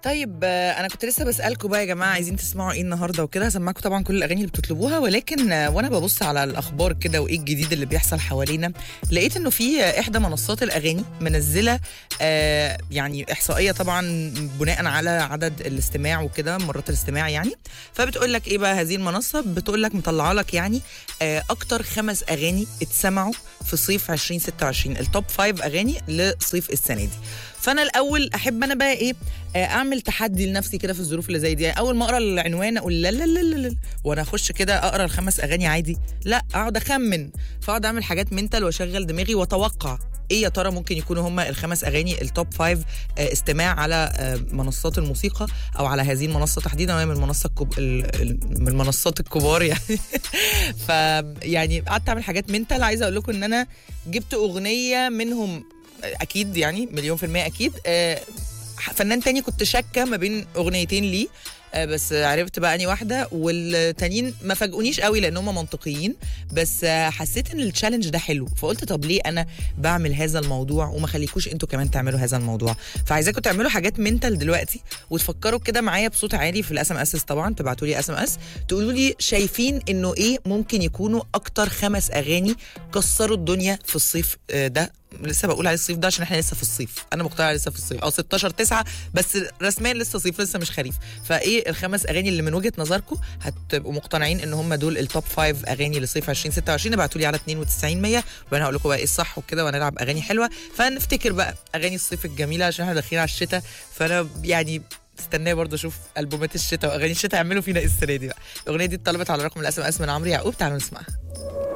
طيب آه، انا كنت لسه بسالكم بقى يا جماعه عايزين تسمعوا ايه النهارده وكده هسمعكم طبعا كل الاغاني اللي بتطلبوها ولكن آه، وانا ببص على الاخبار كده وايه الجديد اللي بيحصل حوالينا لقيت انه في آه، احدى منصات الاغاني منزله آه، يعني احصائيه طبعا بناء على عدد الاستماع وكده مرات الاستماع يعني فبتقول لك ايه بقى هذه المنصه بتقول لك مطلعه لك يعني آه، اكتر خمس اغاني اتسمعوا في صيف 2026 التوب فايف اغاني لصيف السنه دي فانا الاول احب انا بقى ايه آه، اعمل تحدي لنفسي كده في الظروف اللي زي دي يعني اول ما اقرا العنوان اقول لا لا لا لا لا وانا اخش كده اقرا الخمس اغاني عادي لا اقعد اخمن فاقعد اعمل حاجات منتال واشغل دماغي واتوقع ايه يا ترى ممكن يكونوا هم الخمس اغاني التوب فايف آه، استماع على آه، منصات الموسيقى او على هذه المنصه تحديدا وهي من المنصه الكب... ال- ال- من المنصات الكبار يعني ف يعني قعدت اعمل حاجات منتال عايزه اقول لكم ان انا جبت اغنيه منهم اكيد يعني مليون في المية اكيد آه، فنان تاني كنت شاكه ما بين اغنيتين ليه آه، بس عرفت بقى اني واحده والتانيين ما فاجئونيش قوي لان هم منطقيين بس آه، حسيت ان التشالنج ده حلو فقلت طب ليه انا بعمل هذا الموضوع وما خليكوش انتوا كمان تعملوا هذا الموضوع فعايزاكم تعملوا حاجات منتال دلوقتي وتفكروا كده معايا بصوت عالي في الاس ام اس طبعا تبعتوا لي اس ام اس تقولوا لي شايفين انه ايه ممكن يكونوا اكتر خمس اغاني كسروا الدنيا في الصيف آه، ده لسه بقول عليه الصيف ده عشان احنا لسه في الصيف انا مقتنعه لسه في الصيف او 16 9 بس رسميا لسه صيف لسه مش خريف فايه الخمس اغاني اللي من وجهه نظركم هتبقوا مقتنعين ان هم دول التوب 5 اغاني لصيف 2026 ابعتوا لي على 92 100 وانا هقول لكم بقى ايه الصح وكده وهنلعب اغاني حلوه فنفتكر بقى اغاني الصيف الجميله عشان احنا داخلين على الشتاء فانا يعني استناه برضه اشوف البومات الشتاء واغاني الشتاء يعملوا فينا ايه السنه دي بقى الاغنيه دي اتطلبت على رقم الاس ام اس من عمرو يعقوب تعالوا نسمعها